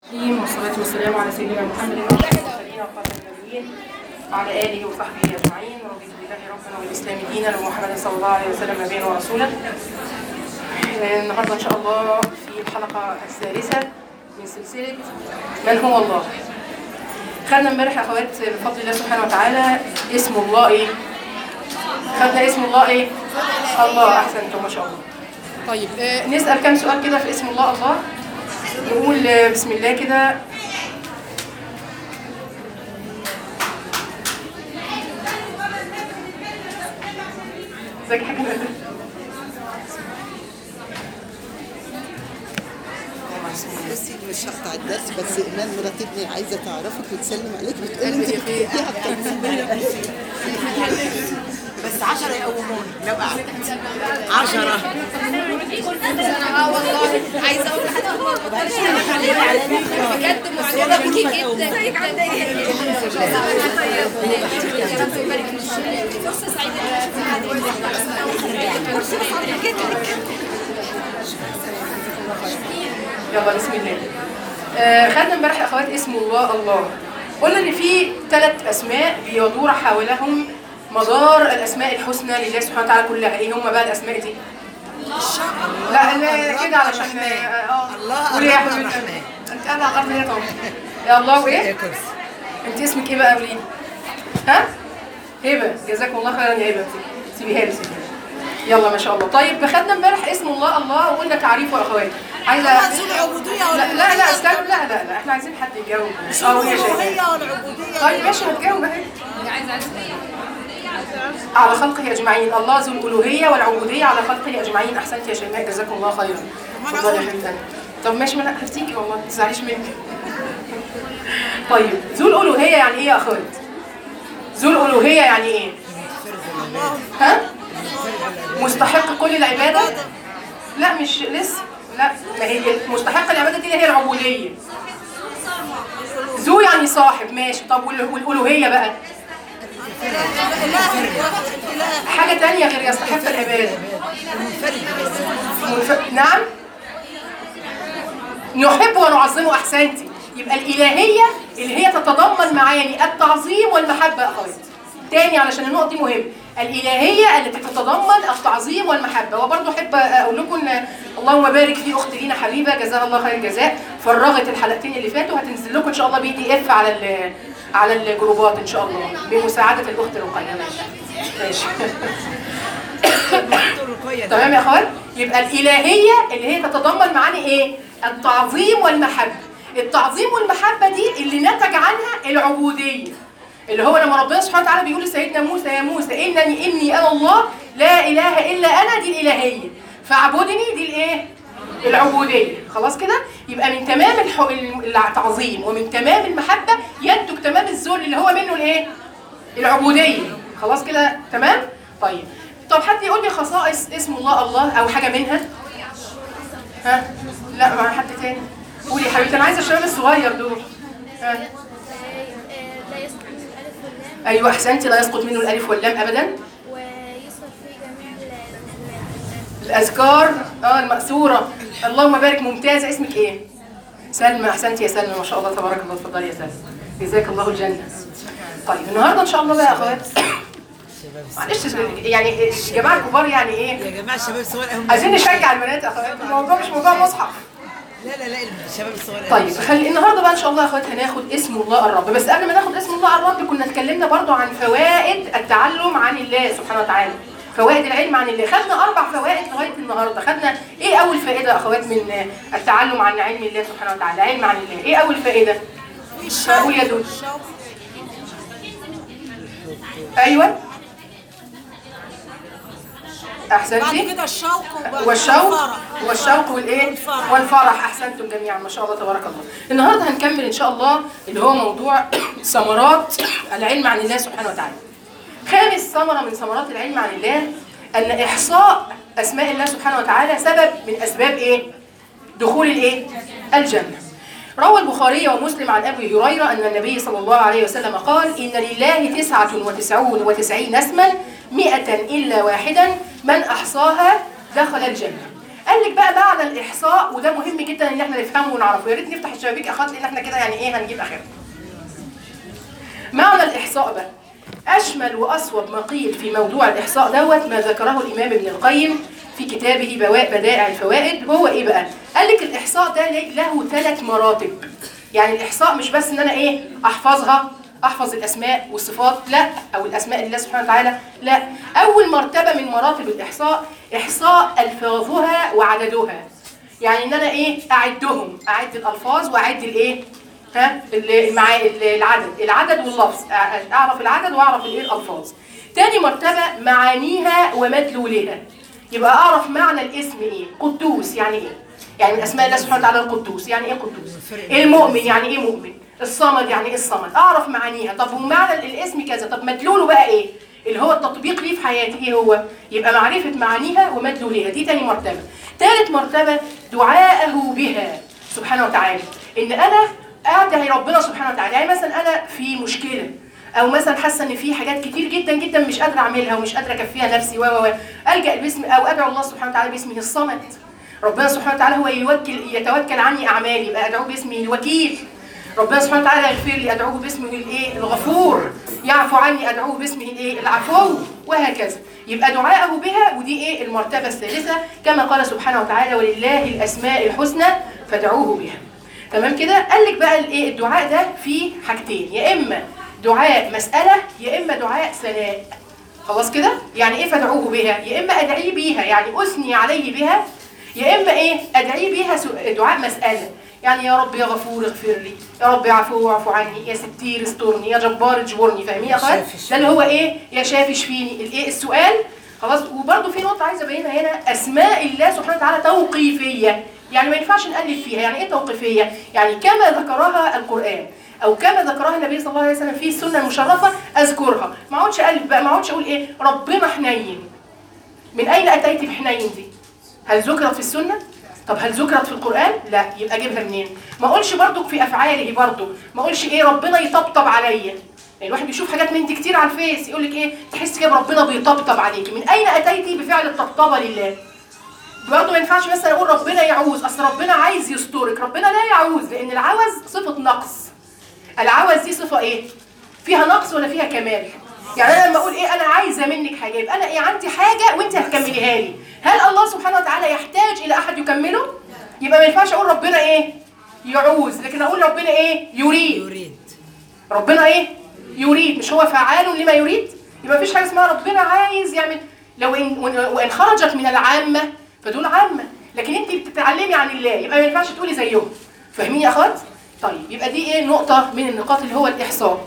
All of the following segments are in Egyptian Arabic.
الرحيم والصلاة والسلام على سيدنا محمد وعلى المرسلين وخاتم النبيين وعلى آله وصحبه أجمعين رضيت بالله ربنا والإسلام دينا ومحمد صلى الله عليه وسلم نبيا ورسولا آه، النهارده إن شاء الله في الحلقة الثالثة من سلسلة من هو الله خدنا امبارح يا أخوات بفضل الله سبحانه وتعالى اسم الله إيه؟ خدنا اسم الله إيه؟ الله أحسنتم ما شاء الله طيب آه، نسأل كم سؤال كده في اسم الله الله نقول آه، بسم الله كده ازيك يا حاجة ندى؟ بصي مش هقطع الدرس بس ايمان مرات ابني عايزه تعرفك وتسلم عليك بتقول انت قلبي فيه. بتحبيها اكتر بس 10 يقوموني لو قعدت 10 اه والله عايزه اقول لحضرتك بجد مسرورة بيكي جدا ازيك عامله ايه؟ يا رب يبارك فيك فرصه سعيده يلا بسم الله آه خدنا امبارح يا اخوات اسم الله الله قلنا ان في ثلاث اسماء بيدور حولهم مدار الاسماء الحسنى لله سبحانه وتعالى كلها ايه هم بقى الاسماء دي لا لا كده علشان اه الله قولي يا الرحمن حبيبتي الرحمن. انت قاعده على الارض هنا طبعا يا الله وايه انت اسمك ايه بقى قولي لي؟ ها هبه جزاكم الله خيرا يا هبه سيبيها لي سيبيها لي. يلا ما شاء الله طيب خدنا امبارح اسم الله الله وقلنا تعريفه يا اخوات عايزه لا لا لا استنى لا لا لا احنا عايزين حد يجاوب اه يا شيخ والعبودية طيب ماشي هتجاوب اهي على خلقه اجمعين الله ذو الالوهيه والعبوديه على خلقه اجمعين احسنت يا شيماء جزاكم الله خيرا اتفضلي يا حبيبتي طب ماشي ما انا هفتيكي والله ما تزعليش مني طيب ذو الالوهيه يعني ايه يا اخوات ذو الالوهيه يعني ايه ها مستحق كل العباده لا مش لسه لا ما هي مستحق العباده دي اللي هي العبوديه ذو يعني صاحب ماشي طب وال- والالوهيه بقى حاجة تانية غير يستحق العبادة منف... نعم نحب ونعظمه أحسنتي يبقى الإلهية اللي هي تتضمن معاني التعظيم والمحبة يا أخواتي تاني علشان النقطة دي مهمة الإلهية التي تتضمن التعظيم والمحبة وبرضه أحب أقول لكم إن اللهم بارك في أخت لينا حبيبة جزاها الله خير الجزاء فرغت الحلقتين اللي فاتوا هتنزل لكم إن شاء الله بي دي إف على ال- على الجروبات إن شاء الله بمساعدة الأخت رقية ماشي ماشي تمام يا اخوان يبقى الالهيه اللي هي تتضمن معاني ايه التعظيم والمحبه التعظيم والمحبه دي اللي نتج عنها العبوديه اللي هو لما ربنا سبحانه وتعالى بيقول لسيدنا موسى يا موسى انني اني انا الله لا اله الا انا دي الالهيه فاعبدني دي الايه العبوديه خلاص كده يبقى من تمام الح... التعظيم ومن تمام المحبه ينتج تمام الذل اللي هو منه الايه العبوديه خلاص كده تمام طيب طب حد يقول لي خصائص اسم الله الله او حاجه منها ها لا مع حد تاني قولي يا حبيبتي انا عايزه الشباب الصغير دول ها لا يسقط الالف واللام ايوه احسنتي لا يسقط منه الالف واللام ابدا ويصرف في جميع ال- الاذكار اه المأثوره اللهم بارك ممتازه اسمك ايه سلمى احسنتي يا سلمى ما شاء الله تبارك الله اتفضلي يا سلمى جزاك الله الجنه طيب النهارده ان شاء الله بقى يا اخوات معلش يعني يا جماعه الكبار يعني ايه يا جماعة الشباب الصغار هم عايزين نشجع البنات يا اخوات الموضوع مش موضوع مصحف لا لا لا الشباب الصغار طيب خلي النهارده بقى ان شاء الله يا اخوات هناخد اسم الله الرب بس قبل ما ناخد اسم الله الرب كنا اتكلمنا برضو عن فوائد التعلم عن الله سبحانه وتعالى فوائد العلم عن الله خدنا اربع فوائد لغايه النهارده خدنا ايه اول فائده يا اخوات من التعلم عن علم الله سبحانه وتعالى علم عن الله ايه اول فائده قول يا دود ايوه احسنتي بعد كده الشوق وبعد والشوق الفرح. والشوق والايه والفرح. والفرح احسنتم جميعا ما شاء الله تبارك الله النهارده هنكمل ان شاء الله اللي هو موضوع ثمرات العلم عن الله سبحانه وتعالى خامس ثمره من ثمرات العلم عن الله ان احصاء اسماء الله سبحانه وتعالى سبب من اسباب ايه دخول الايه الجنه روى البخاري ومسلم عن ابي هريره ان النبي صلى الله عليه وسلم قال ان لله تسعه وتسعون وتسعين اسما مئة الا واحدا من احصاها دخل الجنه قال لك بقى معنى الاحصاء وده مهم جدا ان احنا نفهمه ونعرفه يا ريت نفتح الشبابيك يا اخوات لان احنا كده يعني ايه هنجيب اخرنا معنى الإحصاء بقى أشمل وأصوب ما قيل في موضوع الإحصاء دوت ما ذكره الإمام ابن القيم في كتابه بواء بدائع الفوائد وهو إيه بقى؟ قال لك الإحصاء ده ليه- له ثلاث مراتب يعني الإحصاء مش بس إن أنا إيه أحفظها أحفظ الأسماء والصفات لا أو الأسماء لله سبحانه وتعالى لا أول مرتبة من مراتب الإحصاء إحصاء ألفاظها وعددها يعني ان انا ايه اعدهم اعد الالفاظ واعد الايه ها ال- مع ال- العدد العدد واللفظ أع- اعرف العدد واعرف الايه الالفاظ تاني مرتبه معانيها ومدلولها يبقى اعرف معنى الاسم ايه قدوس يعني ايه يعني من اسماء الله سبحانه وتعالى القدوس يعني ايه قدوس المؤمن يعني ايه مؤمن الصمد يعني ايه الصمد اعرف معانيها طب ومعنى الاسم كذا طب مدلوله بقى ايه اللي هو التطبيق ليه في حياتي ايه هو يبقى معرفة معانيها ومدلولها دي تاني مرتبة تالت مرتبة دعاءه بها سبحانه وتعالى ان انا ادعي ربنا سبحانه وتعالى يعني مثلا انا في مشكلة او مثلا حاسه ان في حاجات كتير جدا جدا مش قادره اعملها ومش قادره اكفيها نفسي و و و الجا باسم او ادعو الله سبحانه وتعالى باسمه الصمد ربنا سبحانه وتعالى هو يوكل يتوكل عني اعمالي يبقى ادعوه باسمه الوكيل ربنا سبحانه وتعالى يغفر لي ادعوه باسمه الايه الغفور يعفو عني ادعوه باسمه الايه العفو وهكذا يبقى دعاءه بها ودي ايه المرتبه الثالثه كما قال سبحانه وتعالى ولله الاسماء الحسنى فادعوه بها تمام كده قال لك بقى الايه الدعاء ده فيه حاجتين يا اما دعاء مساله يا اما دعاء ثناء خلاص كده يعني ايه فادعوه بها يا اما ادعيه بيها يعني اثني عليه بها يا اما ايه ادعيه بيها سو- دعاء مساله يعني يا رب يا غفور اغفر لي يا رب يا عفو اعفو عني يا ستير استرني يا جبار اجبرني فاهمين يا اخوات ده اللي هو ايه يا شافي شفيني الايه السؤال خلاص وبرده في نقطه عايزه ابينها هنا اسماء الله سبحانه وتعالى توقيفيه يعني ما ينفعش نالف فيها يعني ايه توقيفيه يعني كما ذكرها القران او كما ذكرها النبي صلى الله عليه وسلم في السنه المشرفه اذكرها ما اقعدش الف بقى ما اقعدش اقول ايه ربنا حنين من اين اتيت بحنين دي هل ذكرت في السنه طب هل ذكرت في القران لا يبقى اجيبها منين ما اقولش برضو في افعاله برضو ما اقولش ايه ربنا يطبطب عليا يعني الواحد بيشوف حاجات من دي كتير على الفيس يقول لك ايه تحس كده ربنا بيطبطب عليكي من اين اتيتي بفعل الطبطبه لله برضه ما ينفعش مثلا اقول ربنا يعوز اصل ربنا عايز يسترك ربنا لا يعوز لان العوز صفه نقص العوز دي صفه ايه فيها نقص ولا فيها كمال يعني انا لما اقول ايه انا عايزه منك حاجه يبقى انا ايه عندي حاجه وانت هتكمليها لي هل الله سبحانه وتعالى يحتاج الى احد يكمله يبقى ما ينفعش اقول ربنا ايه يعوز لكن اقول ربنا ايه يريد يريد ربنا ايه يريد مش هو فعال لما يريد يبقى مفيش حاجه اسمها ربنا عايز يعمل لو ان وإن- وان خرجت من العامه فدول عامه لكن انت بتتعلمي عن الله يبقى ما ينفعش تقولي زيهم فاهمين يا اخوات طيب يبقى دي ايه نقطه من النقاط اللي هو الاحصاء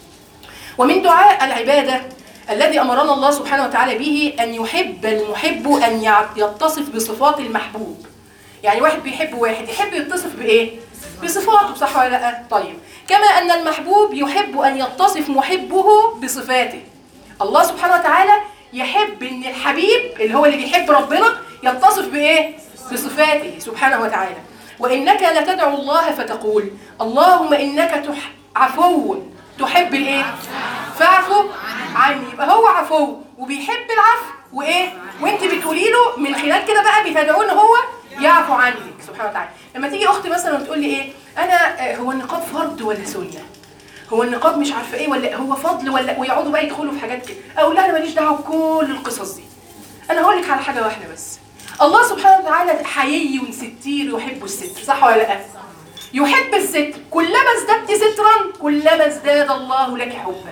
ومن دعاء العباده الذي امرنا الله سبحانه وتعالى به ان يحب المحب ان يع- يتصف بصفات المحبوب يعني واحد بيحب واحد يحب يتصف بايه بصفاته صح ولا لا طيب كما ان المحبوب يحب ان يتصف محبه بصفاته الله سبحانه وتعالى يحب ان الحبيب اللي هو اللي بيحب ربنا يتصف بايه بصفاته سبحانه وتعالى وانك لتدعو الله فتقول اللهم انك تح عفو تحب الايه فاعفو عني يبقى هو عفو وبيحب العفو وايه وانت بتقولي له من خلال كده بقى بتدعوه ان هو يعفو عنك سبحانه وتعالى لما تيجي اختي مثلا وتقول لي ايه انا آه، هو النقاب فرض ولا سنه هو النقاب مش عارفه ايه ولا هو فضل ولا ويقعدوا بقى يدخلوا في حاجات كده اقول لها انا ماليش دعوه بكل القصص دي انا هقول لك على حاجه واحده بس الله سبحانه وتعالى حيي ستير يحب الستر صح ولا لا يحب الستر كلما ازددت سترا كلما ازداد الله لك حبا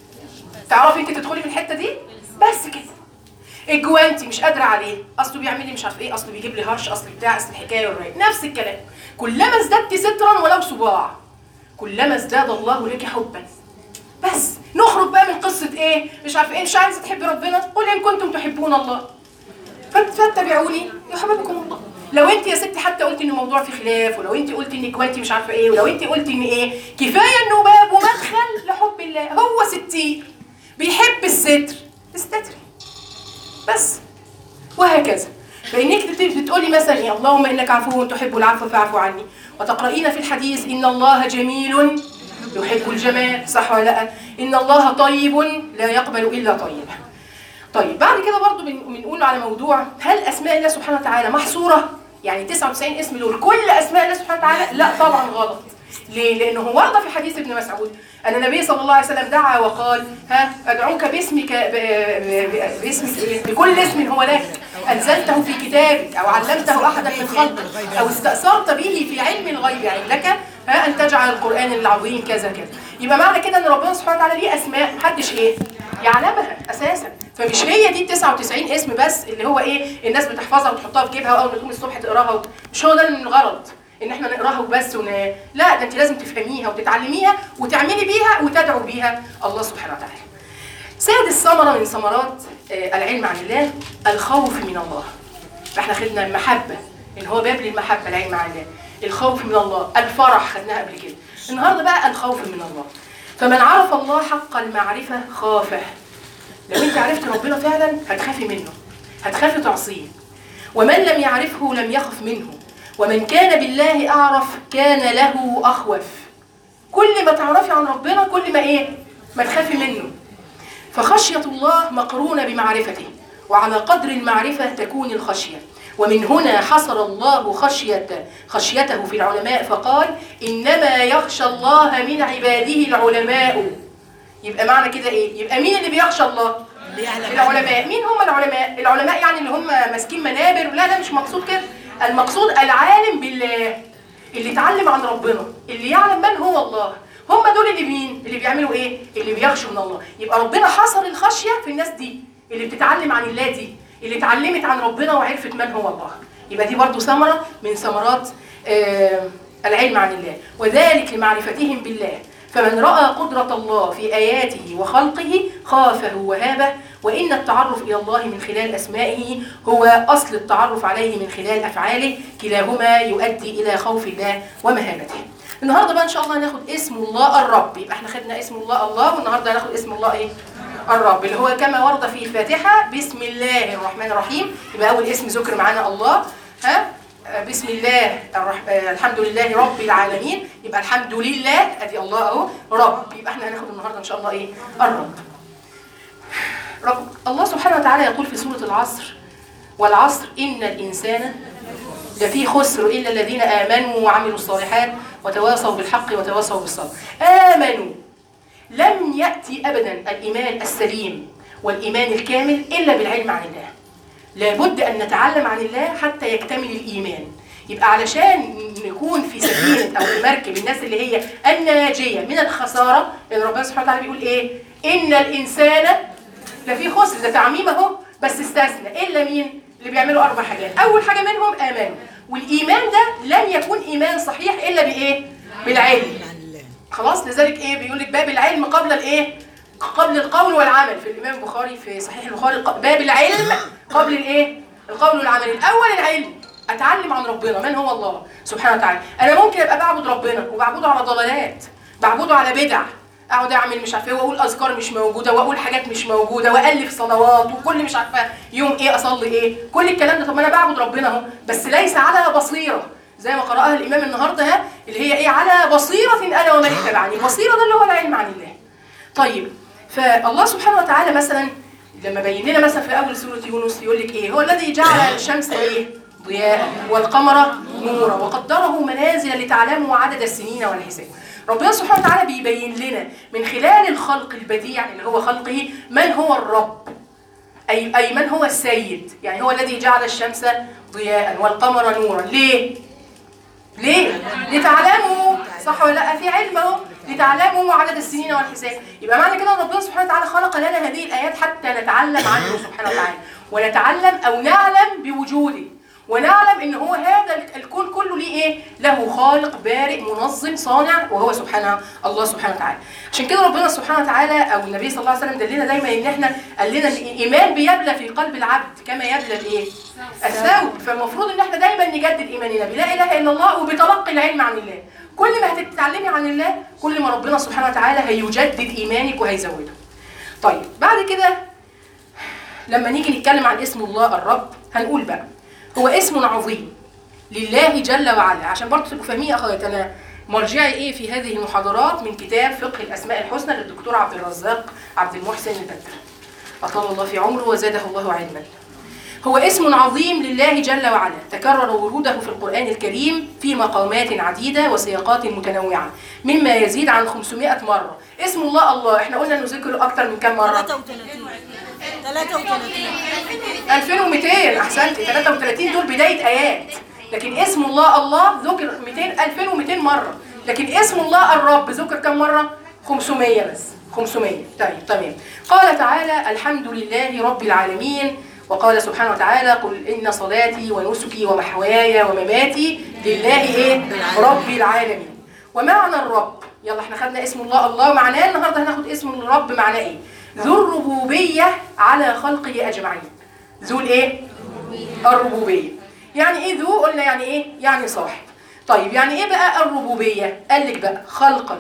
تعرفي انت تدخلي في الحته دي بس كده الجوانتي مش قادره عليه اصله بيعمل لي مش عارف ايه اصله بيجيب لي هرش اصل بتاع اصل الحكايه والروايه نفس الكلام كلما ازددت سترا ولو صباع كلما ازداد الله لك حبا بس نخرج بقى من قصه ايه مش عارف ايه مش عايزه تحبي ربنا قل ان كنتم تحبون الله فات- فاتبعوني يحببكم الله لو انت يا ستي حتى قلتي ان الموضوع فيه خلاف ولو انت قلتي انك وانت مش عارفه ايه ولو انت قلتي ان ايه كفايه انه باب ومدخل لحب الله هو ستير بيحب الستر استتري بس وهكذا فانك بت- بتقولي مثلا ايه اللهم انك عفو تحب العفو فاعف عني وتقرأين في الحديث ان الله جميل يحب الجمال صح ولا لا ان الله طيب لا يقبل الا طيبا طيب بعد كده برضو بن- بنقول على موضوع هل اسماء الله سبحانه وتعالى محصوره يعني 99 اسم دول كل اسماء الله سبحانه وتعالى لا طبعا غلط ليه لانه ورد في حديث ابن مسعود ان النبي صلى الله عليه وسلم دعا وقال ها ادعوك باسمك ب- ب- ب- باسمك إيه؟ بكل اسم هو لك انزلته في كتابك او علمته احدا من خلقك او استاثرت به في علم الغيب عندك ها ان تجعل القران العظيم كذا كذا يبقى معنى كده ان ربنا سبحانه وتعالى ليه اسماء محدش ايه يعلمها اساسا فمش هي دي ال 99 اسم بس اللي هو ايه الناس بتحفظها وتحطها في جيبها واول ما تقوم الصبح تقراها وت- مش هو ده الغرض ان احنا نقراها وبس ون... لا ده انت لازم تفهميها وتتعلميها وتعملي بيها وتدعو بيها الله سبحانه وتعالى سادس ثمرة من ثمرات آه، العلم عن الله الخوف من الله فاحنا خدنا المحبة ان هو باب للمحبة العلم عن الله الخوف من الله الفرح خدناها قبل كده النهارده بقى الخوف من الله فمن عرف الله حق المعرفة خافه لو انت عرفت ربنا فعلا هتخافي منه هتخافي تعصيه ومن لم يعرفه لم يخف منه ومن كان بالله أعرف كان له أخوف كل ما تعرفي عن ربنا كل ما إيه ما تخافي منه فخشية الله مقرونة بمعرفته وعلى قدر المعرفة تكون الخشية ومن هنا حصر الله خشية خشيته في العلماء فقال إنما يخشى الله من عباده العلماء يبقى معنى كده إيه؟ يبقى مين اللي بيخشى الله؟ اللي يعلم العلماء مين هم العلماء العلماء يعني اللي هم ماسكين منابر لا لا مش مقصود كده المقصود العالم بالله اللي اتعلم عن ربنا اللي يعلم من هو الله هم دول اللي مين اللي بيعملوا ايه اللي بيخشوا من الله يبقى ربنا حصر الخشيه في الناس دي اللي بتتعلم عن الله دي اللي اتعلمت عن ربنا وعرفت من هو الله يبقى دي برضو ثمره من ثمرات آه العلم عن الله وذلك لمعرفتهم بالله فمن رأى قدرة الله في آياته وخلقه خافه وهابه وإن التعرف إلى الله من خلال أسمائه هو أصل التعرف عليه من خلال أفعاله كلاهما يؤدي إلى خوف الله ومهابته النهارده بقى ان شاء الله هناخد اسم الله الرب يبقى احنا خدنا اسم الله الله والنهارده هناخد اسم الله ايه الرب اللي هو كما ورد في الفاتحه بسم الله الرحمن الرحيم يبقى اول اسم ذكر معانا الله ها آه، بسم الله الرح... آه، الحمد لله رب العالمين يبقى الحمد لله ادي الله اهو رب يبقى احنا هناخد النهارده ان شاء الله ايه الرب رب الله سبحانه وتعالى يقول في سوره العصر والعصر ان الانسان لفي خسر إلا الذين آمنوا وعملوا الصالحات وتواصوا بالحق وتواصوا بالصبر آمنوا لم يأتي أبدا الإيمان السليم والإيمان الكامل إلا بالعلم عن الله لابد أن نتعلم عن الله حتى يكتمل الإيمان يبقى علشان نكون في سفينة أو في مركب الناس اللي هي الناجية من الخسارة لأن ربنا سبحانه وتعالى بيقول إيه إن الإنسان لفي خسر ده تعميم اهو بس استثنى الا مين اللي بيعملوا اربع حاجات اول حاجه منهم امان والايمان ده لن يكون ايمان صحيح الا بايه بالعلم عن الله خلاص لذلك ايه بيقول لك باب العلم قبل الايه قبل القول والعمل في الامام البخاري في صحيح البخاري ق- باب العلم قبل الايه القول والعمل الاول العلم اتعلم عن ربنا من هو الله سبحانه وتعالى انا ممكن ابقى بعبد ربنا وبعبده على ضلالات بعبده على بدع اقعد اعمل مش عارفه ايه واقول اذكار مش موجوده واقول حاجات مش موجوده والف صلوات وكل مش عارفه يوم ايه اصلي ايه كل الكلام ده طب ما انا بعبد ربنا اهو بس ليس على بصيره زي ما قراها الامام النهارده ها اللي هي ايه على بصيره انا ومن اتبعني البصيره ده اللي هو العلم عن الله طيب فالله سبحانه وتعالى مثلا لما بين لنا مثلا في اول سوره يونس يقول لك ايه هو الذي جعل الشمس ايه ضياء والقمر نورا وقدره منازل لتعلموا عدد السنين والحساب ربنا سبحانه وتعالى بيبين لنا من خلال الخلق البديع اللي هو خلقه من هو الرب أي, أي من هو السيد يعني هو الذي جعل الشمس ضياء والقمر نورا ليه؟ ليه؟ لتعلموا صح ولا لا؟ في علم اهو لتعلموا عدد السنين والحساب يبقى معنى كده ان ربنا سبحانه وتعالى خلق لنا هذه الايات حتى نتعلم عنه سبحانه وتعالى ونتعلم او نعلم بوجوده ونعلم ان هو هذا الك- الكون كله ليه ايه؟ له خالق بارئ منظم صانع وهو سبحانه الله سبحانه وتعالى. عشان كده ربنا سبحانه وتعالى او النبي صلى الله عليه وسلم دلنا دايما ان احنا قال لنا ان الايمان بيبلى في قلب العبد كما يبلى الايه؟ الثوب فالمفروض ان احنا دايما نجدد ايماننا بلا اله الا الله وبتلقي العلم عن الله. كل ما هتتعلمي عن الله كل ما ربنا سبحانه وتعالى هيجدد ايمانك وهيزوده. طيب بعد كده لما نيجي نتكلم عن اسم الله الرب هنقول بقى هو اسم عظيم لله جل وعلا عشان برضه تبقوا فاهمين يا اخوات انا مرجعي ايه في هذه المحاضرات من كتاب فقه الاسماء الحسنى للدكتور عبد الرزاق عبد المحسن البدر أطال الله في عمره وزاده الله علما هو اسم عظيم لله جل وعلا تكرر وروده في القرآن الكريم في مقامات عديدة وسياقات متنوعة مما يزيد عن 500 مرة اسم الله الله احنا قلنا انه ذكر اكتر من كم مرة 2200 احسنت 33 دول بداية ايات لكن اسم الله الله ذكر 200 2200 مرة لكن اسم الله الرب ذكر كم مرة 500 بس 500 طيب تمام قال تعالى الحمد لله رب العالمين وقال سبحانه وتعالى قل إن صلاتي ونسكي ومحواي ومماتي لله إيه؟ رب العالمين ومعنى الرب يلا احنا خدنا اسم الله الله معناه النهارده هناخد اسم الرب معناه ايه ذو الربوبية على خلقه أجمعين ذو الايه الربوبية يعني ايه ذو قلنا يعني ايه يعني صاحب طيب يعني ايه بقى الربوبية قال لك بقى خلقا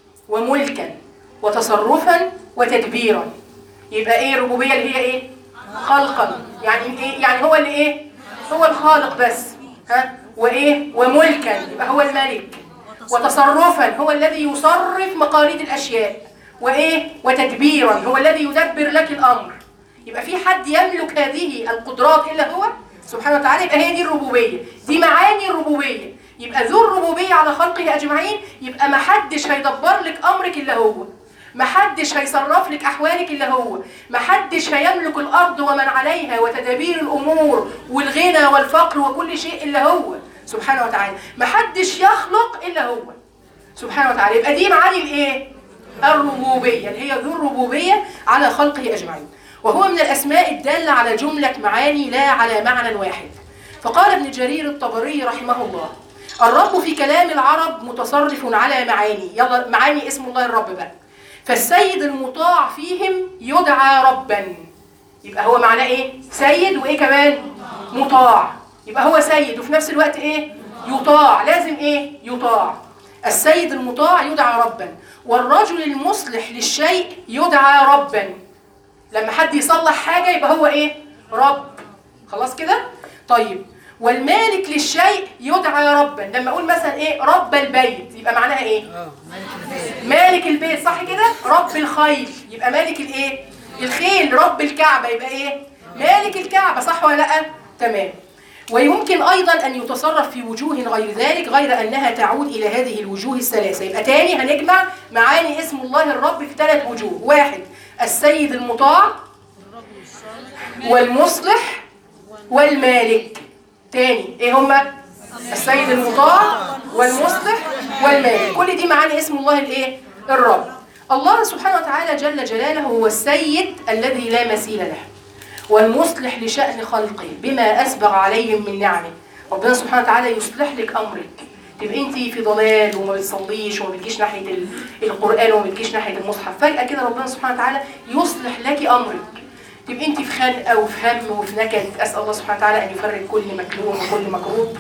وملكا وتصرفا وتدبيرا يبقى ايه الربوبية اللي هي ايه خلقا يعني ايه يعني هو اللي ايه هو الخالق بس ها وايه وملكا يبقى هو الملك وتصرفا هو الذي يصرف مقاليد الاشياء وايه وتدبيرا هو الذي يدبر لك الامر يبقى في حد يملك هذه القدرات الا هو سبحانه وتعالى يبقى هي دي الربوبيه دي معاني الربوبيه يبقى ذو الربوبيه على خلقه اجمعين يبقى ما حدش هيدبر لك امرك الا هو ما حدش هيصرف لك احوالك الا هو ما حدش هيملك الارض ومن عليها وتدابير الامور والغنى والفقر وكل شيء الا هو سبحانه وتعالى ما حدش يخلق الا هو سبحانه وتعالى يبقى دي معاني الايه الربوبيه اللي هي ذو الربوبيه على خلقه اجمعين وهو من الاسماء الداله على جمله معاني لا على معنى واحد فقال ابن جرير الطبري رحمه الله الرب في كلام العرب متصرف على معاني يلا معاني اسم الله الرب بقى فالسيد المطاع فيهم يدعى ربا يبقى هو معناه ايه سيد وايه كمان مطاع يبقى هو سيد وفي نفس الوقت ايه يطاع لازم ايه يطاع السيد المطاع يدعى ربا والرجل المصلح للشيء يدعى ربا لما حد يصلح حاجة يبقى هو ايه رب خلاص كده طيب والمالك للشيء يدعى ربا لما اقول مثلا ايه رب البيت يبقى معناها ايه مالك البيت صح كده رب الخيل يبقى مالك الايه الخيل رب الكعبة يبقى ايه مالك الكعبة صح ولا لا تمام ويمكن ايضا ان يتصرف في وجوه غير ذلك غير انها تعود الى هذه الوجوه الثلاثه يبقى تاني هنجمع معاني اسم الله الرب في ثلاث وجوه واحد السيد المطاع والمصلح والمالك تاني ايه هما السيد المطاع والمصلح والمالك كل دي معاني اسم الله الايه الرب الله سبحانه وتعالى جل جلاله هو السيد الذي لا مثيل له والمصلح لشأن خلقه بما أسبغ عليهم من نعمه ربنا سبحانه وتعالى يصلح لك أمرك تبقى انت في ضلال وما بتصليش وما بتجيش ناحيه ال- القران وما بتجيش ناحيه المصحف فجاه كده ربنا سبحانه وتعالى يصلح لك امرك تبقى انت في خنقه وفي هم وفي نكد اسال الله سبحانه وتعالى ان يفرج كل مكروه وكل مكروب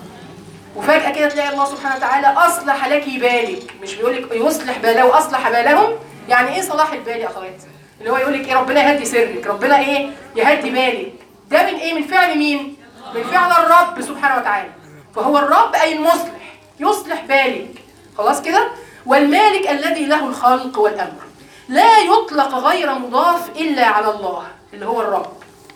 وفجاه كده تلاقي الله سبحانه وتعالى اصلح لك بالك مش بيقول لك يصلح باله واصلح بالهم يعني ايه صلاح البال يا اخوات اللي هو يقول لك ايه ربنا يهدي سرك ربنا ايه يهدي بالك ده من ايه من فعل مين من فعل الرب سبحانه وتعالى فهو الرب اي المصلح يصلح بالك خلاص كده والمالك الذي له الخلق والامر لا يطلق غير مضاف الا على الله اللي هو الرب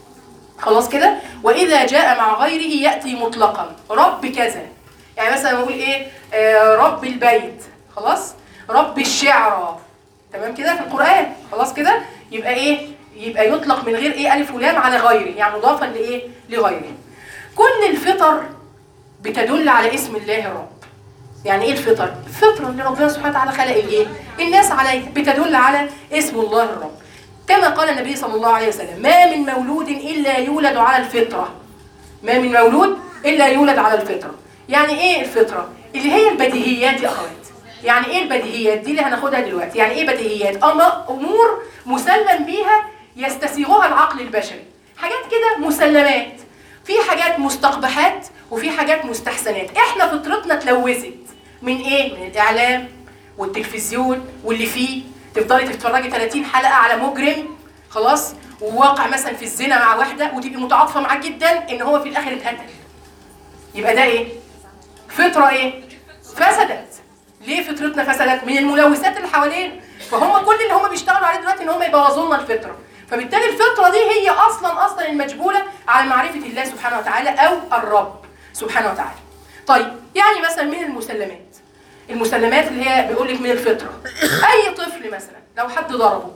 خلاص كده واذا جاء مع غيره ياتي مطلقا رب كذا يعني مثلا نقول ايه آه رب البيت خلاص رب الشعرى تمام كده في القران خلاص كده يبقى ايه يبقى يطلق من غير ايه الف ولام على غيره يعني مضافا لايه لغيره كل الفطر بتدل على اسم الله الرب يعني ايه الفطر الفطره اللي ربنا سبحانه وتعالى خلق الايه الناس عليها بتدل على اسم الله الرب كما قال النبي صلى الله عليه وسلم ما من مولود الا يولد على الفطره ما من مولود الا يولد على الفطره يعني ايه الفطره اللي هي البديهيات يا اخوات يعني ايه البديهيات دي اللي هناخدها دلوقتي يعني ايه بديهيات أما امور مسلم بيها يستسيغها العقل البشري حاجات كده مسلمات في حاجات مستقبحات وفي حاجات مستحسنات احنا فطرتنا اتلوثت من ايه من الاعلام والتلفزيون واللي فيه تفضلي تتفرجي 30 حلقه على مجرم خلاص وواقع مثلا في الزنا مع واحده وتبقي متعاطفه معاه جدا ان هو في الاخر اتقتل يبقى ده ايه فطره ايه فسدت ليه فطرتنا فسدت من الملوثات اللي حوالينا فهم كل اللي هم بيشتغلوا عليه دلوقتي ان هم يبوظوا لنا الفطره فبالتالي الفطره دي هي اصلا اصلا المجبوله على معرفه الله سبحانه وتعالى او الرب سبحانه وتعالى طيب يعني مثلا من المسلمات المسلمات اللي هي بيقول لك من الفطره اي طفل مثلا لو حد ضربه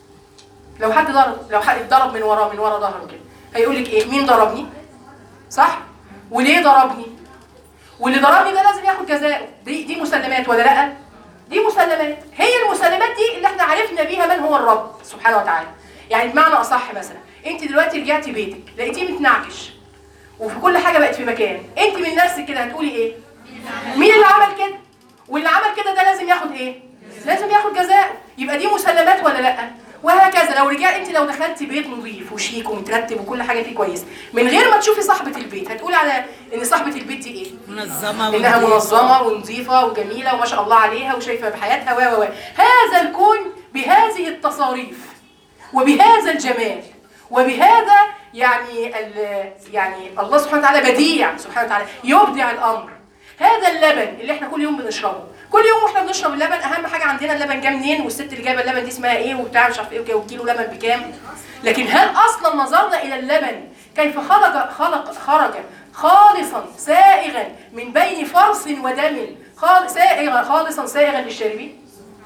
لو حد ضرب لو حد اتضرب من وراه من ورا ظهره كده هيقول لك ايه مين ضربني صح وليه ضربني واللي ضربني ده لازم ياخد جزاءه دي دي مسلمات ولا لا دي مسلمات هي المسلمات دي اللي احنا عرفنا بيها من هو الرب سبحانه وتعالى يعني بمعنى اصح مثلا انت دلوقتي رجعتي بيتك لقيتيه متنعكش وفي كل حاجه بقت في مكان انت من نفسك كده هتقولي ايه مين اللي عمل كده واللي عمل كده ده لازم ياخد ايه لازم ياخد جزاءه يبقى دي مسلمات ولا لا وهكذا لو رجع انت لو دخلتي بيت نظيف وشيك ومترتب وكل حاجه فيه كويس من غير ما تشوفي صاحبه البيت هتقولي على ان صاحبه البيت دي ايه منظمه انها ونظيفة. منظمه ونظيفه وجميله وما شاء الله عليها وشايفه بحياتها و و و هذا الكون بهذه التصاريف وبهذا الجمال وبهذا يعني ال- يعني الله سبحانه وتعالى بديع سبحانه وتعالى يبدع الامر هذا اللبن اللي احنا كل يوم بنشربه كل يوم واحنا بنشرب اللبن اهم حاجه عندنا اللبن جه منين والست اللي جايبه اللبن دي اسمها ايه وبتاع مش عارف ايه وكده، والكيلو لبن بكام لكن هل اصلا نظرنا الى اللبن كيف خرج خلق خرج خالصا سائغا من بين فرث ودم خال- سائغا خالصا سائغا للشاربين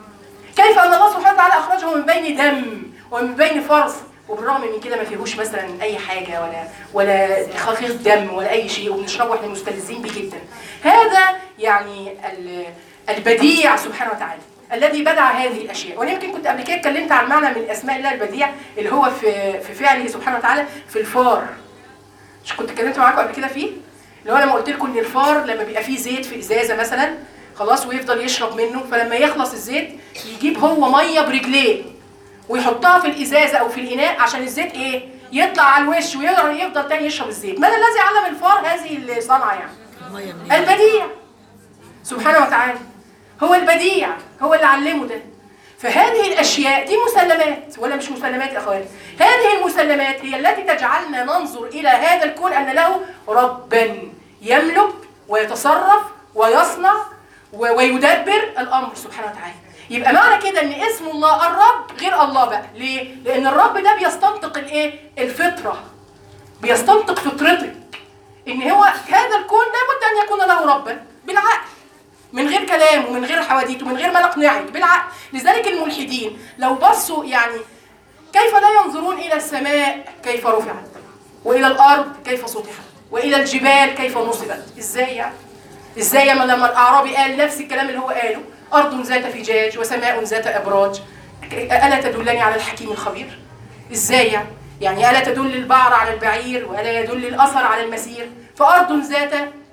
كيف ان الله سبحانه وتعالى اخرجه من بين دم ومن بين فرث وبالرغم من كده ما فيهوش مثلا اي حاجه ولا ولا خفيف دم ولا اي شيء وبنشربه واحنا مستلذين بيه جدا هذا يعني ال- البديع سبحانه وتعالى الذي بدع هذه الاشياء وانا يمكن كنت قبل كده اتكلمت عن معنى من اسماء الله البديع اللي هو في في فعله سبحانه وتعالى في الفار مش كنت اتكلمت معاكم قبل كده فيه اللي هو لما قلت لكم ان الفار لما بيبقى فيه زيت في ازازه مثلا خلاص ويفضل يشرب منه فلما يخلص الزيت يجيب هو ميه برجليه ويحطها في الازازه او في الاناء عشان الزيت ايه يطلع على الوش ويقدر يفضل تاني يشرب الزيت من الذي علم الفار هذه الصنعه يعني ميه منين البديع سبحانه وتعالى هو البديع هو اللي علمه ده فهذه الاشياء دي مسلمات ولا مش مسلمات يا اخواتي هذه المسلمات هي التي تجعلنا ننظر الى هذا الكون ان له ربا يملك ويتصرف ويصنع و- ويدبر الامر سبحانه وتعالى يبقى معنى كده ان اسم الله الرب غير الله بقى ليه لان الرب ده بيستنطق الايه الفطره بيستنطق فطرتك ان هو هذا الكون لابد ان يكون له ربا بالعقل من غير كلام ومن غير حواديت ومن غير ما نقنعك بالعقل لذلك الملحدين لو بصوا يعني كيف لا ينظرون الى السماء كيف رفعت والى الارض كيف سطحت والى الجبال كيف نصبت ازاي يعني ازاي لما لما الاعرابي قال نفس الكلام اللي هو قاله ارض ذات فجاج وسماء ذات ابراج الا تدلني على الحكيم الخبير ازاي يعني يعني الا تدل البعر على البعير والا يدل الاثر على المسير فارض ذات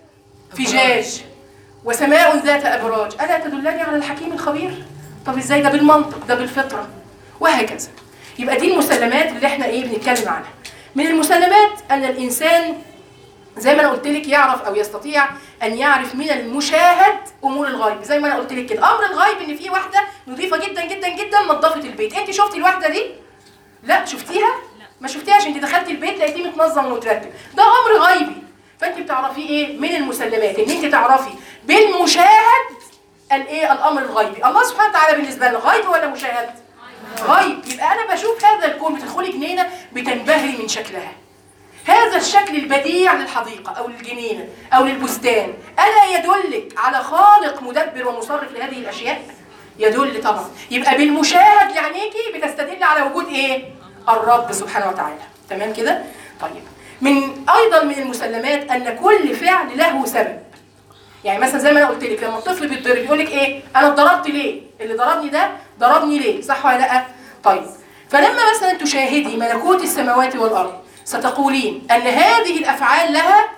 فجاج وسماء ذات ابراج الا تدلني على الحكيم الخبير طب ازاي ده بالمنطق ده بالفطره وهكذا يبقى دي المسلمات اللي احنا ايه بنتكلم عنها من المسلمات ان الانسان زي ما انا قلت لك يعرف او يستطيع ان يعرف من المشاهد امور الغيب زي ما انا قلت لك كده امر الغيب ان في واحده نظيفه جدا جدا جدا نظفت البيت انت شفتي الواحده دي لا شفتيها ما شفتيهاش انت دخلتي البيت لقيتيه متنظم ومترتب ده امر غيبي فانت بتعرفيه ايه من المسلمات ان انت تعرفي بالمشاهد الايه الامر الغيبي الله سبحانه وتعالى بالنسبه لنا غيب ولا مشاهد غيب يبقى انا بشوف هذا الكون بتدخلي جنينه بتنبهري من شكلها هذا الشكل البديع للحديقة أو للجنينة أو للبستان ألا يدلك على خالق مدبر ومصرف لهذه الأشياء؟ يدل طبعا يبقى بالمشاهد لعينيكي بتستدل على وجود إيه؟ الرب سبحانه وتعالى تمام كده؟ طيب من أيضا من المسلمات أن كل فعل له سبب يعني مثلا زي ما انا قلت لك لما الطفل بيتضرب يقول لك ايه انا اتضربت ليه اللي ضربني ده ضربني ليه صح ولا لا طيب فلما مثلا تشاهدي ملكوت السماوات والارض ستقولين ان هذه الافعال لها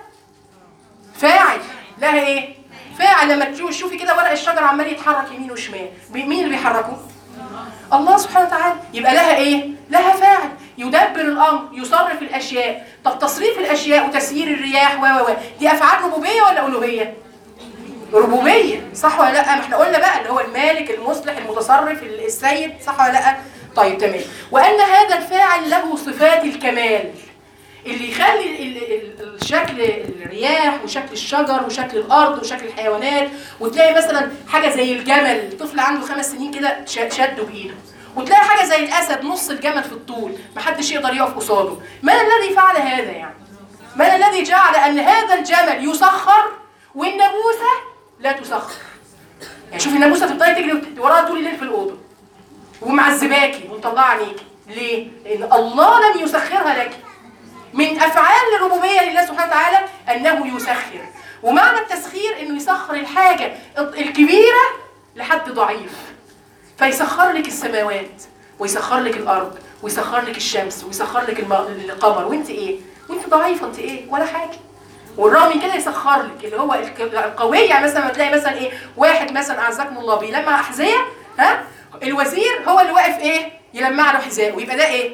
فاعل لها ايه فاعل لما تشوفي شوفي كده ورق الشجر عمال يتحرك يمين وشمال بي- مين اللي بيحركه الله سبحانه وتعالى يبقى لها ايه لها فاعل يدبر الامر يصرف الاشياء طب تصريف الاشياء وتسيير الرياح و و و دي افعال ربوبيه ولا الوهيه ربوبيه صح ولا لا ما احنا قلنا بقى اللي هو المالك المصلح المتصرف السيد صح ولا لا طيب تمام وان هذا الفاعل له صفات الكمال اللي يخلي ال- ال- الشكل الرياح وشكل الشجر وشكل الارض وشكل الحيوانات وتلاقي مثلا حاجه زي الجمل طفل عنده خمس سنين كده ش- شده بايده وتلاقي حاجه زي الاسد نص الجمل في الطول محدش يقدر يقف قصاده من الذي فعل هذا يعني من الذي جعل ان هذا الجمل يسخر والناموسه لا تسخر يعني شوفي الناموسه تفضلي تجري وراها طول الليل في الاوضه ومعذباكي ومطلعه عينيكي ليه؟ لان الله لم يسخرها لك من افعال الربوبيه لله سبحانه وتعالى انه يسخر ومعنى التسخير انه يسخر الحاجه الكبيره لحد ضعيف فيسخر لك السماوات ويسخر لك الارض ويسخر لك الشمس ويسخر لك الم- القمر وانت ايه وانت ضعيفه انت ايه ولا حاجه والرغم من كده يسخر لك اللي هو الك- القوي يعني مثلا ما تلاقي مثلا ايه واحد مثلا اعزكم الله بيلمع احذيه ها الوزير هو اللي واقف ايه يلمع له حذاء ويبقى ده ايه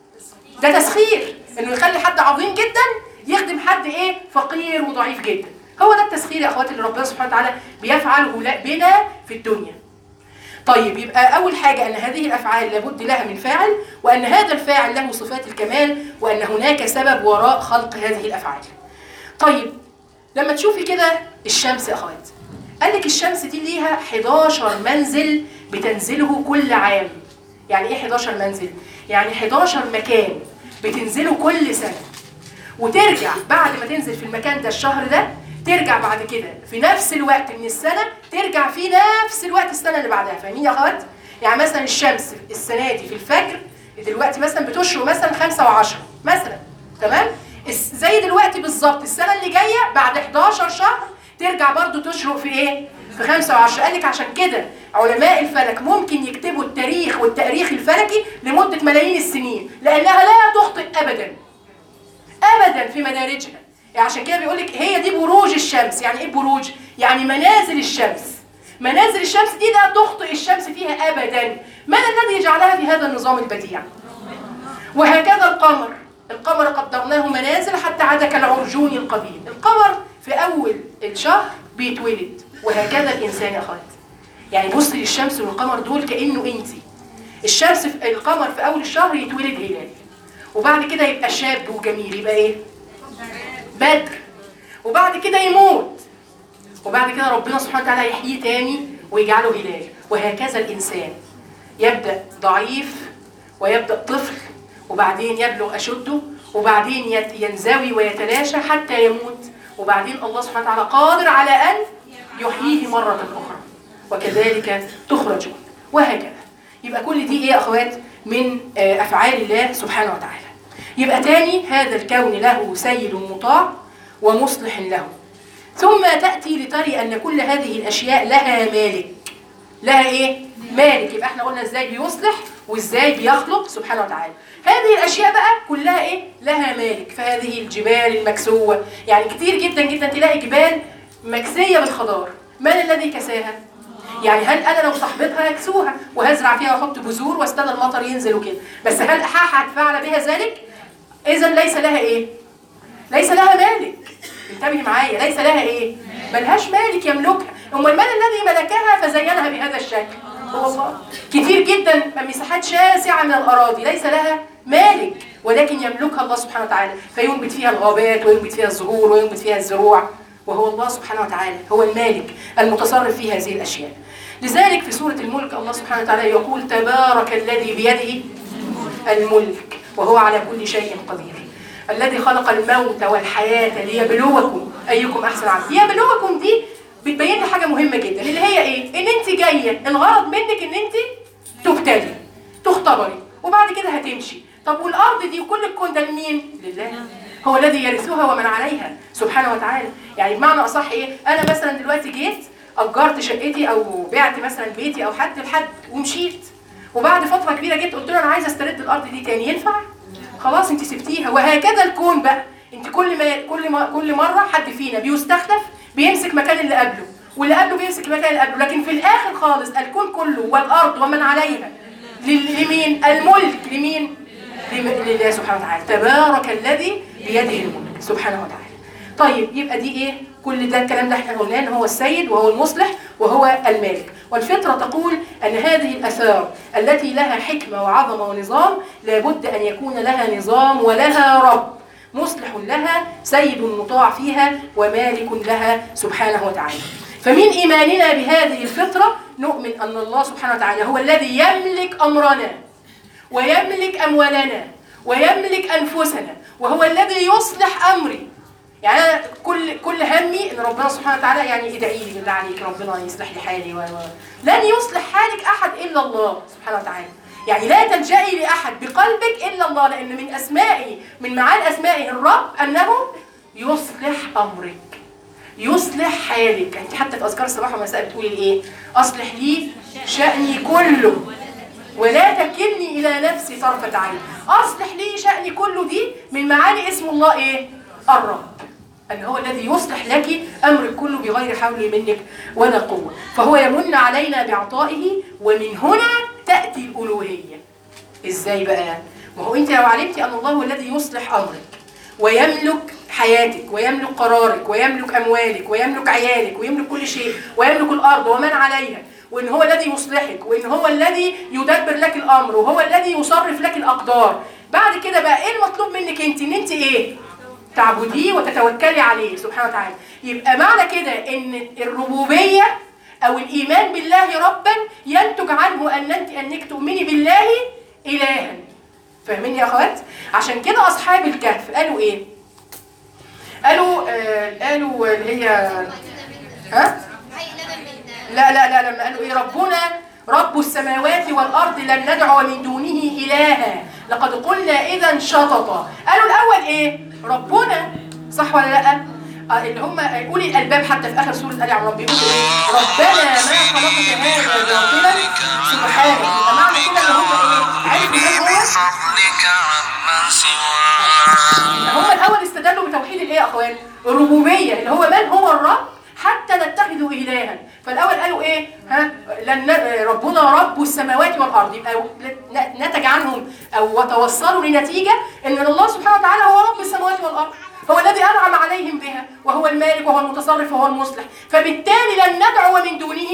ده تسخير انه يخلي حد عظيم جدا يخدم حد ايه فقير وضعيف جدا هو ده التسخير يا اخواتي اللي ربنا سبحانه وتعالى بيفعله لا- بنا في الدنيا طيب يبقى أول حاجة أن هذه الأفعال لابد لها من فاعل وأن هذا الفاعل له صفات الكمال وأن هناك سبب وراء خلق هذه الأفعال طيب لما تشوفي كده الشمس يا أخوات قال لك الشمس دي ليها 11 منزل بتنزله كل عام يعني إيه 11 منزل؟ يعني 11 مكان بتنزله كل سنة وترجع بعد ما تنزل في المكان ده الشهر ده ترجع بعد كده في نفس الوقت من السنة ترجع في نفس الوقت السنة اللي بعدها فاهمين يا اخوات؟ يعني مثلا الشمس السنة دي في الفجر دلوقتي مثلا بتشرق مثلا خمسة وعشرة مثلا تمام؟ الس- زي دلوقتي بالظبط السنة اللي جاية بعد 11 شهر ترجع برضو تشرق في ايه؟ في 25 قال لك عشان كده علماء الفلك ممكن يكتبوا التاريخ والتاريخ الفلكي لمدة ملايين السنين لأنها لا تخطئ أبداً ابدا في مدارجها يعني عشان كده بيقول لك هي دي بروج الشمس يعني ايه بروج يعني منازل الشمس منازل الشمس دي لا تخطئ الشمس فيها ابدا من الذي جعلها في هذا النظام البديع وهكذا القمر القمر قدرناه منازل حتى عاد كالعرجون القديم القمر في اول الشهر بيتولد وهكذا الانسان يا اخوات يعني بص للشمس والقمر دول كانه انت الشمس في القمر في اول الشهر يتولد هلال وبعد كده يبقى شاب وجميل يبقى ايه بدر وبعد كده يموت وبعد كده ربنا سبحانه وتعالى يحييه تاني ويجعله هلال وهكذا الانسان يبدا ضعيف ويبدا طفل وبعدين يبلغ اشده وبعدين يت- ينزوي ويتلاشى حتى يموت وبعدين الله سبحانه وتعالى قادر على ان يحييه مره اخرى وكذلك تخرجون وهكذا يبقى كل دي ايه يا اخوات من آه، افعال الله سبحانه وتعالى يبقى تاني هذا الكون له سيد مطاع ومصلح له ثم تأتي لتري أن كل هذه الأشياء لها مالك لها إيه؟ مالك يبقى احنا قلنا إزاي بيصلح وإزاي بيخلق سبحانه وتعالى هذه الأشياء بقى كلها إيه؟ لها مالك فهذه الجبال المكسوة يعني كتير جدا جدا تلاقي جبال مكسية بالخضار من الذي كساها؟ يعني هل انا لو صاحبتها هكسوها وهزرع فيها واحط بذور واستنى المطر ينزل وكده بس هل احد فعل بها ذلك اذا ليس لها ايه ليس لها مالك انتبهي معايا ليس لها ايه ملهاش مالك يملكها امال من الذي ملكها فزينها بهذا الشكل هو الله كتير جدا مساحات شاسعه من الاراضي ليس لها مالك ولكن يملكها الله سبحانه وتعالى فينبت فيها الغابات وينبت فيها الزهور وينبت فيها الزروع وهو الله سبحانه وتعالى هو المالك المتصرف في هذه الاشياء لذلك في سوره الملك الله سبحانه وتعالى يقول تبارك الذي بيده الملك وهو على كل شيء قدير الذي خلق الموت والحياة ليبلوكم أيكم أحسن عملا ليبلوكم دي بتبين لي حاجة مهمة جدا اللي هي إيه؟ إن أنت جاية الغرض منك إن أنت تبتلي تختبري وبعد كده هتمشي طب والأرض دي وكل الكون ده لمين؟ لله هو الذي يرثها ومن عليها سبحانه وتعالى يعني بمعنى أصح إيه؟ أنا مثلا دلوقتي جيت أجرت شقتي أو بعت مثلا بيتي أو حد لحد ومشيت وبعد فترة كبيرة جيت قلت له أنا عايزة استرد الأرض دي تاني ينفع؟ خلاص انت سبتيها وهكذا الكون بقى انت كل ما كل ما كل مره حد فينا بيستخلف بيمسك مكان اللي قبله واللي قبله بيمسك المكان اللي قبله لكن في الاخر خالص الكون كله والارض ومن عليها لل- لمين الملك لمين لم- لله سبحانه وتعالى تبارك الذي بيده الملك سبحانه وتعالى طيب يبقى دي ايه كل ده الكلام ده احنا قلناه ان هو السيد وهو المصلح وهو المالك والفطرة تقول أن هذه الأثار التي لها حكمة وعظمة ونظام لابد أن يكون لها نظام ولها رب مصلح لها سيد مطاع فيها ومالك لها سبحانه وتعالى فمن إيماننا بهذه الفطرة نؤمن ان الله سبحانه وتعالى هو الذي يملك امرنا ويملك اموالنا ويملك انفسنا وهو الذي يصلح امري يعني انا كل كل همي ان ربنا سبحانه وتعالى يعني ادعي لي بالله عليك ربنا يصلح لي حالي و و- لن يصلح حالك احد الا الله سبحانه وتعالى يعني لا تلجئي لاحد بقلبك الا الله لان من اسمائه من معاني اسمائه الرب انه يصلح امرك يصلح حالك انت حتى في اذكار الصباح والمساء بتقولي ايه اصلح لي شاني كله ولا تكلني الى نفسي طرفه عين اصلح لي شاني كله دي من معاني اسم الله ايه الرب ان هو الذي يصلح لك امرك كله بغير حول منك ولا قوه فهو يمن علينا بعطائه ومن هنا تاتي الالوهيه ازاي بقى ما هو انت لو علمتي ان الله هو الذي يصلح امرك ويملك حياتك ويملك قرارك ويملك اموالك ويملك عيالك ويملك كل شيء ويملك الارض ومن عليها وان هو الذي يصلحك وان هو الذي يدبر لك الامر وهو الذي يصرف لك الاقدار بعد كده بقى ايه المطلوب منك انت ان انت ايه تعبديه وتتوكلي عليه سبحانه وتعالى يبقى معنى كده ان الربوبيه او الايمان بالله ربا ينتج عنه ان انت انك تؤمني بالله الها فاهمين يا اخوات عشان كده اصحاب الكهف قالوا ايه قالوا آه قالوا اللي هي ها لا لا لا لما قالوا ايه ربنا رب السماوات والارض لن ندعو من دونه الها لقد قلنا اذا شططا قالوا الاول ايه ربنا صح ولا لا آه اللي هم اولي الالباب حتى في اخر سوره ال عمران بيقولوا ايه ربنا ما خلقت هذا باطلا سبحانك يبقى معنى كده ان هم ايه عرفوا من هو بفضلك عمن سواك هم الاول استدلوا بتوحيد الايه يا اخوان الربوبيه اللي هو من هو الرب حتى نتخذه الها فالاول قالوا ايه ها لن ن- ربنا رب السماوات والارض يبقى ن- نتج عنهم او وتوصلوا لنتيجه ان الله سبحانه وتعالى هو رب السماوات والارض هو الذي انعم عليهم بها وهو المالك وهو المتصرف وهو المصلح فبالتالي لن ندعو من دونه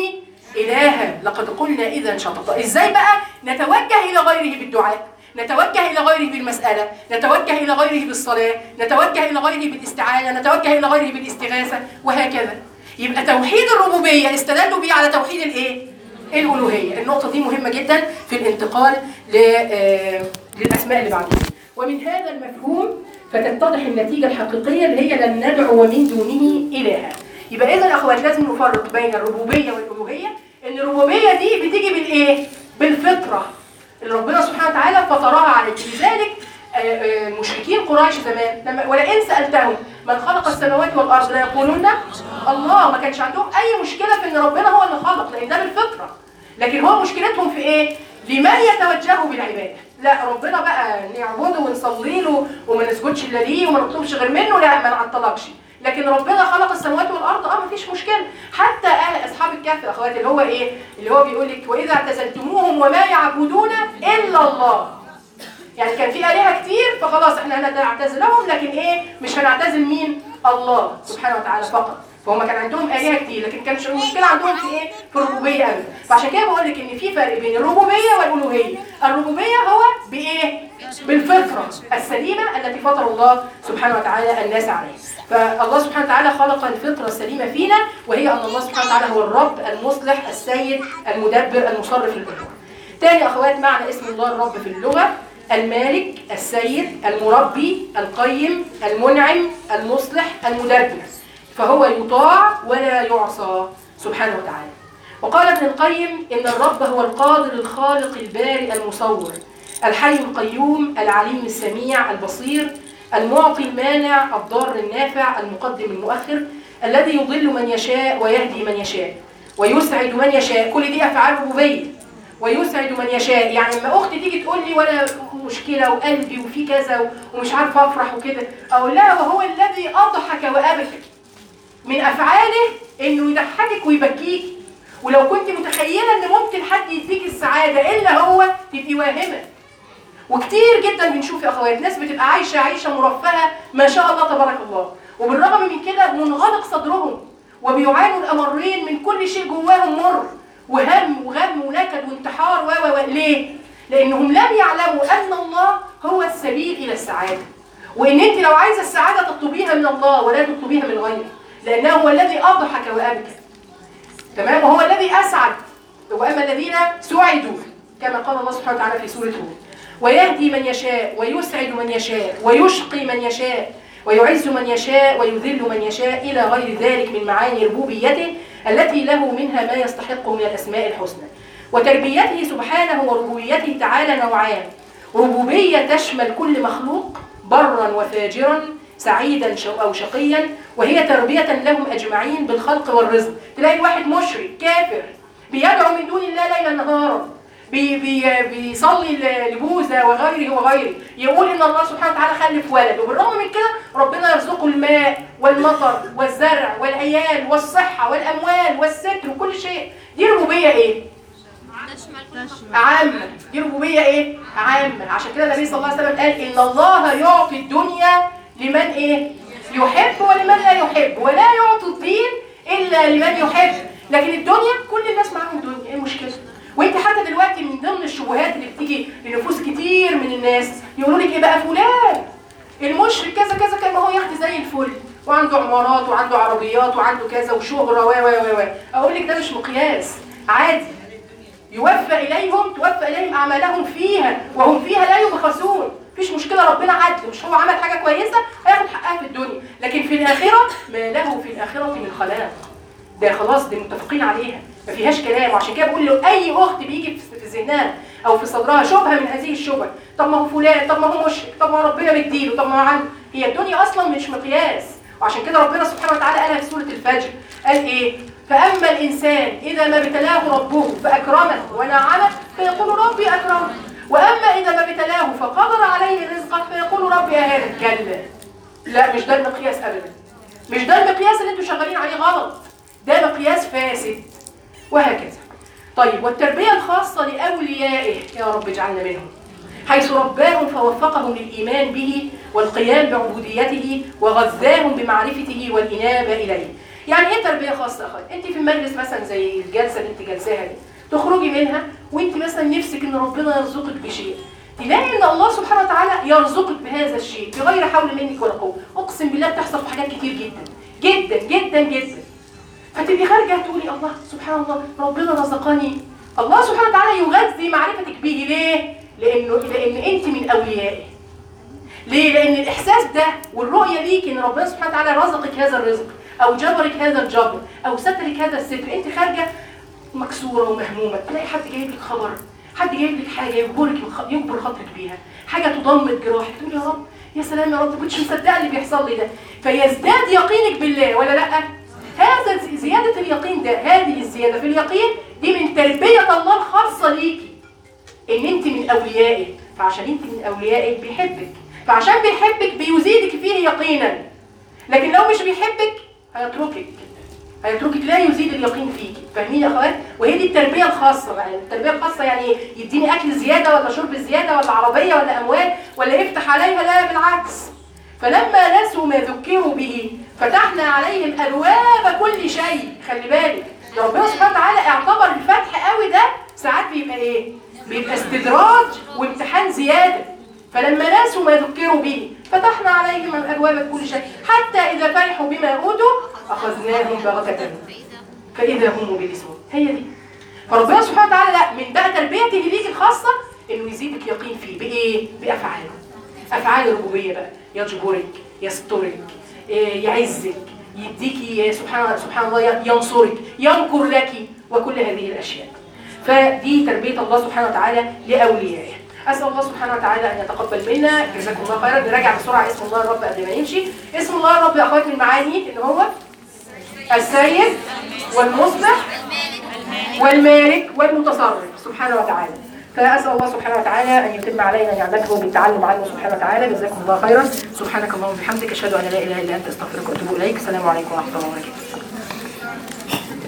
إلها لقد قلنا إذا شططا إزاي بقى نتوجه إلى غيره بالدعاء نتوجه إلى غيره بالمسألة نتوجه إلى غيره بالصلاة نتوجه إلى غيره بالاستعانة نتوجه إلى غيره بالاستغاثة وهكذا يبقى توحيد الربوبية استدلوا به على توحيد الإيه؟ الألوهية النقطة دي مهمة جدا في الانتقال ل- آه، للأسماء اللي بعدين ومن هذا المفهوم فتتضح النتيجة الحقيقية اللي هي لن ندعو من دونه إلها يبقى إذا يا أخوات لازم نفرق بين الربوبية والألوهية إن الربوبية دي بتيجي بالإيه؟ بالفطرة اللي ربنا سبحانه وتعالى فطرها عليك لذلك آه، آه، مشركين قريش زمان لما ولئن سألتهم من خلق السماوات والأرض لا يقولون الله ما كانش عندهم أي مشكلة في إن ربنا هو اللي خلق لأن ده بالفطرة لكن هو مشكلتهم في إيه؟ لمن يتوجهوا بالعبادة لا ربنا بقى نعبده ونصلي له وما نسجدش الا ليه وما نطلبش غير منه لا ما نعطلكش لكن ربنا خلق السماوات والارض اه مفيش مشكله حتى اهل اصحاب الكهف يا اخواتي اللي هو ايه اللي هو بيقول لك واذا اعتزلتموهم وما يعبدون الا الله يعني كان في آلهة كتير فخلاص احنا هنعتزلهم لكن ايه مش هنعتزل مين الله سبحانه وتعالى فقط فهم كان عندهم آلهة كتير لكن كانش المشكلة عندهم في ايه في الربوبية أبدا فعشان كده بقول لك ان في فرق بين الربوبية والألوهية الربوبية هو بايه بالفطرة السليمة التي فطر الله سبحانه وتعالى الناس عليها فالله سبحانه وتعالى خلق الفطرة السليمة فينا وهي أن الله سبحانه وتعالى هو الرب المصلح السيد المدبر المصرف الأمور تاني أخوات معنى اسم الله الرب في اللغة المالك السيد المربي القيم المنعم المصلح المدبر فهو يطاع ولا يعصى سبحانه وتعالى وقال ابن القيم إن الرب هو القادر الخالق البارئ المصور الحي القيوم العليم السميع البصير المعطي المانع الضار النافع المقدم المؤخر الذي يضل من يشاء ويهدي من يشاء ويسعد من يشاء كل دي أفعال ربوبية ويسعد من يشاء يعني لما اختي تيجي تقول لي وانا مشكله وقلبي وفي كذا ومش عارفه افرح وكده اقول لها وهو الذي اضحك وابكى من افعاله انه يضحكك ويبكيك ولو كنت متخيله ان ممكن حد يديك السعاده الا هو تبقي واهمه وكتير جدا بنشوف يا اخوات ناس بتبقى عايشه عيشه مرفهه ما شاء الله تبارك الله وبالرغم من كده منغلق صدرهم وبيعانوا الامرين من كل شيء جواهم مر وهم وغم ونكد وانتحار و و و ليه؟ لانهم لم يعلموا ان الله هو السبيل الى السعاده وان انت لو عايزه السعاده تطلبيها من الله ولا تطلبيها من غيره لانه هو الذي اضحك وابكى تمام وهو الذي اسعد واما الذين سعدوا كما قال الله سبحانه وتعالى في سوره هود ويهدي من يشاء ويسعد من يشاء ويشقي من يشاء ويعز من يشاء ويذل من يشاء الى غير ذلك من معاني ربوبيته التي له منها ما يستحقه من الاسماء الحسنى وتربيته سبحانه وربوبيته تعالى نوعان ربوبيه تشمل كل مخلوق برا وفاجرا سعيدا شو- او شقيا وهي تربيه لهم اجمعين بالخلق والرزق تلاقي واحد مشرك كافر بيدعو من دون الله ليلا نهارا بي بي بيصلي ل- لبوذا وغيره وغيره يقول ان الله سبحانه وتعالى خلف ولد وبالرغم من كده ربنا يرزقه الماء والمطر والزرع والعيال والصحه والاموال والستر وكل شيء دي ربوبيه ايه؟ عامة دي ربوبية ايه؟ عامة عشان كده النبي صلى الله عليه وسلم قال ان الله يعطي الدنيا لمن ايه؟ يحب ولمن لا يحب ولا يعطي الدين الا لمن يحب لكن الدنيا كل الناس معاهم دنيا ايه المشكلة؟ وانت حتى دلوقتي من ضمن الشبهات اللي بتيجي لنفوس كتير من الناس يقولوا لك ايه بقى فلان المشرك كذا كذا كان ما هو ياخد زي الفل وعنده عمارات وعنده عربيات وعنده كذا وشهرة و و و و اقول لك ده مش مقياس عادي يوفى إليهم توفى إليهم أعمالهم فيها وهم فيها لا يبخسون مفيش مشكلة ربنا عدل مش هو عمل حاجة كويسة هياخد حقها في الدنيا لكن في الآخرة ما له في الآخرة من خلاق ده خلاص دي متفقين عليها ما فيهاش كلام وعشان كده بقول له أي أخت بيجي في في ذهنها أو في صدرها شبهة من هذه الشبهة طب ما هو فلان طب ما هو مشرك طب ما هو ربنا مديله طب ما هو عنده هي الدنيا أصلا مش مقياس وعشان كده ربنا سبحانه وتعالى قالها في سورة الفجر قال إيه فأما الإنسان إذا ما ابتلاه ربه فأكرمه ونعمه فيقول ربي أكرمه وأما إذا ما ابتلاه فقدر عليه رزقه فيقول ربي أهانه كلا لا مش ده المقياس أبدا مش ده المقياس اللي انتوا شغالين عليه غلط ده مقياس فاسد وهكذا طيب والتربية الخاصة لأوليائه يا رب اجعلنا منهم حيث رباهم فوفقهم للإيمان به والقيام بعبوديته وغذاهم بمعرفته والإنابة إليه يعني ايه تربية خاصة يا أخوات؟ انت في المجلس مثلا زي الجلسة اللي انت جالساها دي تخرجي منها وانت مثلا نفسك ان ربنا يرزقك بشيء تلاقي ان الله سبحانه وتعالى يرزقك بهذا الشيء بغير حول منك ولا قوه اقسم بالله بتحصل في حاجات كتير جدا جدا جدا جدا فتبقي خارجه تقولي الله سبحان الله ربنا رزقني الله سبحانه وتعالى يغذي معرفتك به ليه لانه لان انت من اوليائه ليه لان الاحساس ده والرؤيه ليك ان ربنا سبحانه وتعالى رزقك هذا الرزق او جبرك هذا الجبر او سترك هذا الستر انت خارجه مكسوره ومهمومه تلاقي حد جايب لك خبر حد جايب لك حاجه يجبرك يجبر خاطرك بيها حاجه تضمد جراحك تقول يا رب يا سلام يا رب كنتش مصدقه اللي بيحصل لي ده فيزداد يقينك بالله ولا لا هذا زياده اليقين ده هذه الزياده في اليقين دي من تربيه الله الخاصه ليكي ان انت من اوليائه فعشان انت من اوليائه بيحبك فعشان بيحبك بيزيدك فيه يقينا لكن لو مش بيحبك هيتركك هيتركك لا يزيد اليقين فيك فاهمين يا اخوات وهي دي التربيه الخاصه بقى التربيه الخاصه يعني إيه؟ يديني اكل زياده ولا شرب زياده ولا عربيه ولا اموال ولا يفتح عليها لا بالعكس فلما نسوا ما ذكروا به فتحنا عليهم ابواب كل شيء خلي بالك ده ربنا سبحانه وتعالى اعتبر الفتح قوي ده ساعات بيبقى ايه بيبقى استدراج وامتحان زياده فلما نسوا ما ذكروا به فتحنا عليهم ابواب كل شيء حتى اذا فرحوا بما اوتوا اخذناهم بغته فاذا هم مبلسون هي دي فربنا سبحانه وتعالى لا من بقى تربيته ليك الخاصه انه يزيدك يقين فيه بايه بافعاله افعال الربوبيه بقى يجبرك يسترك إيه، يعزك يديكي سبحان سبحان الله ينصرك ينكر لك وكل هذه الاشياء فدي تربيه الله سبحانه وتعالى لاوليائه اسال الله سبحانه وتعالى ان يتقبل منا جزاكم الله خيرا نراجع بسرعه اسم الله الرب قبل ما نمشي اسم الله الرب يا اخواتي المعاني ان هو السيد والمصلح والمالك والمتصرف سبحانه وتعالى فأسأل الله سبحانه وتعالى أن يتم علينا نعمته بالتعلم عنه سبحانه وتعالى جزاكم الله خيرا سبحانك اللهم وبحمدك أشهد أن لا إله إلا أنت أستغفرك وأتوب إليك السلام عليكم ورحمة الله وبركاته